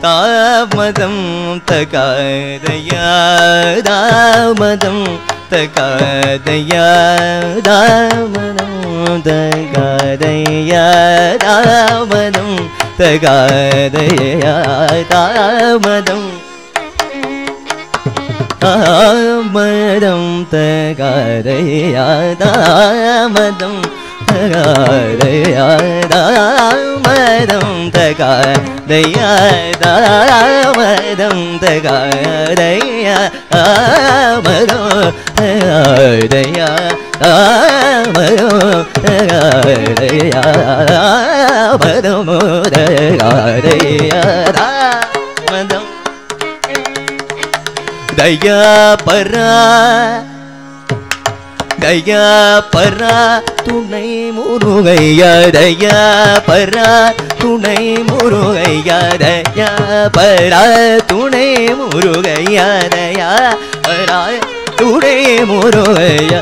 தாமதம் தகாதையா தாமதம் தகாதையா தாமதம் தகாதையா தாமதம் தகாதையா தாமதம் தாமதம் தகாதையா தாமதம் தகாதையா தாமதம் தகாதையா தாமதம் தகாதையா தாமதம் தகாதையா தாமதம் தகாதையா தாமதம் தகாதையா தாமதம் தயா பரா தயா பரா துணை முருகையா தயா பரா துணை முருகையா தயா பரா துணை முருகையா தயா பரா துணை முருகையா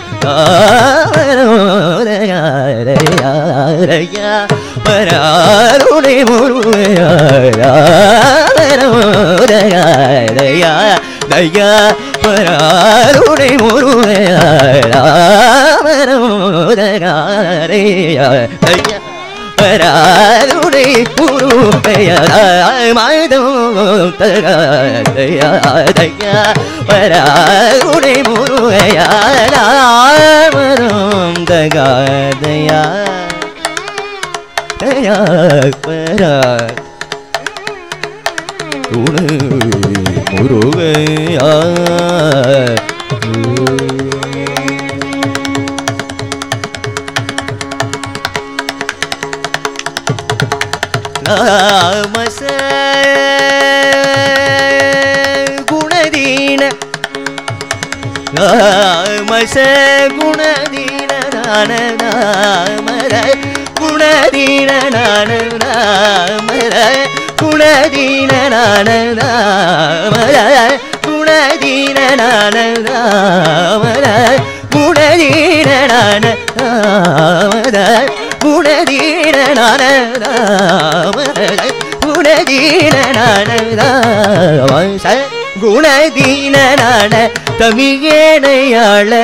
தயா பரா துணை முருகையா தயா தயா பராருடை முருகையா தயா பராருடை முருகையா மாதம் தயா தயா பராருடை முருகையா மரம் தகாதயா தயா பரா துணை முருகையா நாமச குணதீன நாமச குணதீன நான நாமர குணதீன நான நாமர குணதீன நான நாமர குணதீன நான நாமர குணதீன நான நாமர குணதீன நான நாமர குணதீன நான நாமச குணதீன நான தமிழேனையாள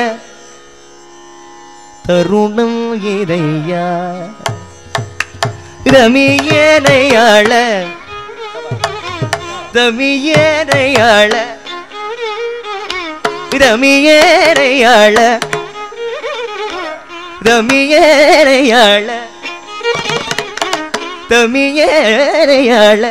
தருணம் இதையா ரமியேனையாள ரமியேனையாள ரமியேனையாள ரமியேனையாள ரமியேனையாள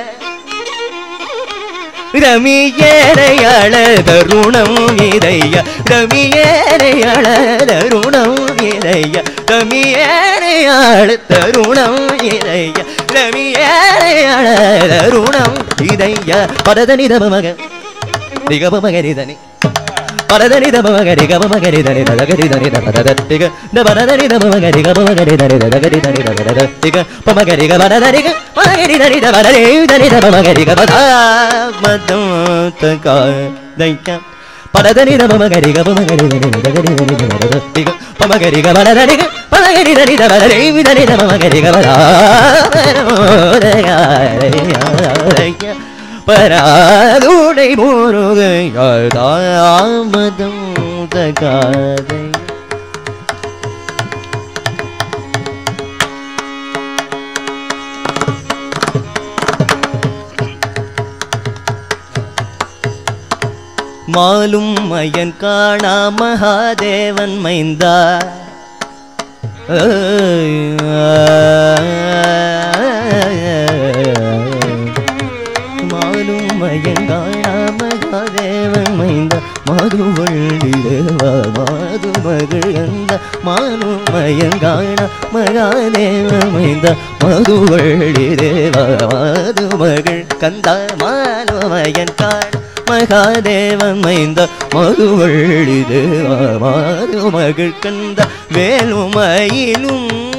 ரமியேனையாள தருணம் இதைய ரமியேனையாள தருணம் இதைய ரமியேனையாள தருணம் இதைய ரமியேனையாள தருணம் இதைய பரதனி தமக திகப மகரிதனி பரதனி தம மகரி கப மகரி தனி தகரி தனி தபதத்திக த பரதனி தம மகரி கப மகரி தனி தகரி தனி தபதத்திக பமகரி கபரதரி மகரி தனி தபரரி தனி தம மகரி கபதா மதம் தகா தைக்க பரதனி தம மகரி கப மகரி தனி தகரி தனி தபதத்திக பமகரி கபரதரி பமகரி தனி தபரரி தனி தம மகரி கபதா பராதுடை முருகையாமதம் தகாதை மாலும் மயன் காணா மகாதேவன் மைந்தா மாலும் மயன் காணா மகாதேவன் மைந்தா மாதுவள்ளி தேவா மாது மகள் அந்த மானு மயன் காணா மகாதேவ மைந்தா மதுவள்ளி தேவா மாது மகள் கந்தா மானு மயன் காண மகாதேவன் மைந்த மதுவள்ளி தேவா மாது மகள் கந்த வேலுமயிலும்